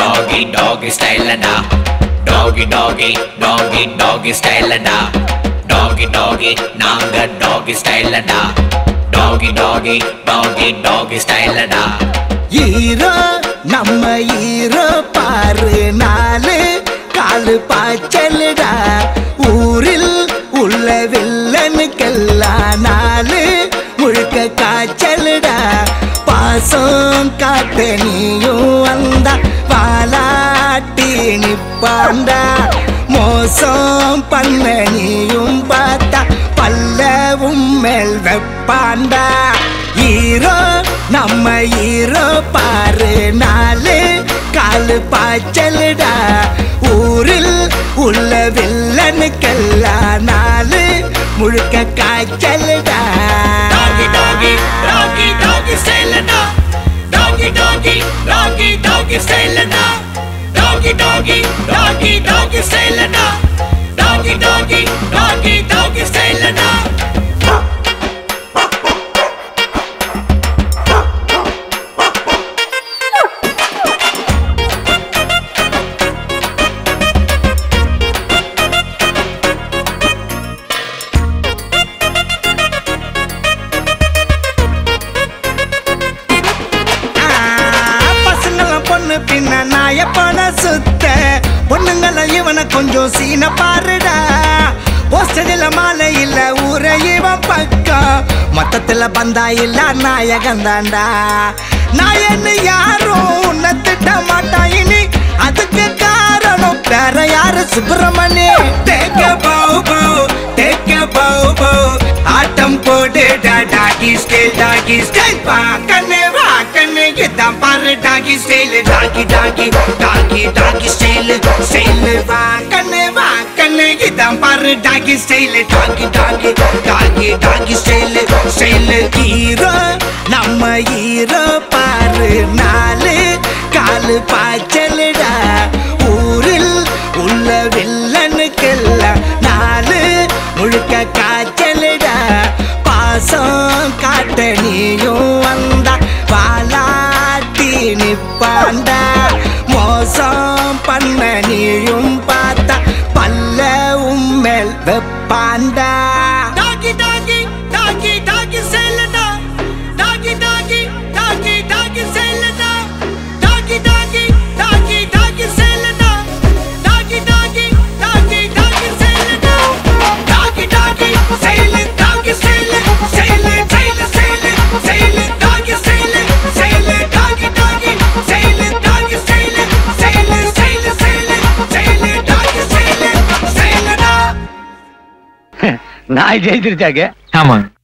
டாகி டாகி ஸ்டைலடா டாகி டாகி டாகி டாகி ஸ்டைலடா டாகி டாகி நாங்க டாகி ஸ்டைலடா டாகி டாகி டாகி டாகி ஸ்டைலடா ஈரோ நம்ம ஈரோ பாரு நாலு காலு பாய்ச்சலுடா ஊரில் உள்ள வில்லனுக்கெல்லாம் நாலு முழுக்க காய்ச்சலுடா பாசம் காட்ட நீயும் வந்தா வாலாட்டி நிப்பாண்டா மோசம் பண்ண நீயும் பார்த்தா பல்லவும் மேல் வெப்பாண்டா ஈரோ நம்ம ஈரோ பாரு நாலு காலு பாய்ச்சலுடா ஊரில் உள்ள வில்லனுக்கெல்லாம் நாலு முழுக்க காய்ச்சலுடா டாகி டாகி டாகி டாகி ஸ்டைலடா டாகி டாகி டாகி டாகி ஸ்டைலடா டாகி டாகி டாகி டாகி ஸ்டைலடா டாகி டாகி டாகி டாகி ஸ்டைலடா ஆ, பசங்கெல்லாம் பொண்ணு பின்ன நாய பண சுத்த பொண்ணுங்கெல்லாம் இவனை கொஞ்சம் சீன பாருடா போஸ்டரில் மாலை இல்ல ஊர இவன் பக்கம் மொத்தத்துல பந்தா இல்ல நாயகன் தாண்டா நாயன்னு யாரும் உன்னை திட்ட மாட்டான் இனி அதுக்கு காரணம் வேற யாரு சுப்பிரமணி தேக்க பவு பவு தேக்க பவு பவு ஆட்டம் போடுடா டாகி ஸ்டைல் டாகி ஸ்டைல் வா கண்ணு வா கண்ணு இதான் பாரு டாகி style doggy doggy doggy doggy style style வா கண்ணு வா கண்ணு இதான் பாரு டாகி style doggy doggy doggy doggy style style hero நம்ம ஹீரோ பாரு நாலு காலு பாய்ச்சலுடா ஊரில் உள்ள வில்லனுக்கெல்லாம் நாலு முழுக்க காய்ச்சலுடா பாசம் காட்ட நீயும் வந்தா வாலாட்டி நிப்பாண்டா மோசம் பண்ண நீயும் பார்த்தா பல்ல உம்மேல் வெப்பாண்டா டாகி டாகி டாகி டாகி ஸ்டைலடா டாகி டாகி டாகி டாகி ஸ்டைலடா டாகி டாகி டாகி டாகி ஸ்டைலடா டாகி டாகி டாகி டாகி ஸ்டைலடா டாகி doggy style doggy style style style style style doggy style style doggy doggy style doggy style style style style style doggy style ஸ்டைலடா நாய் ஜெயிச்சிருச்சாக்க ஆமாங்க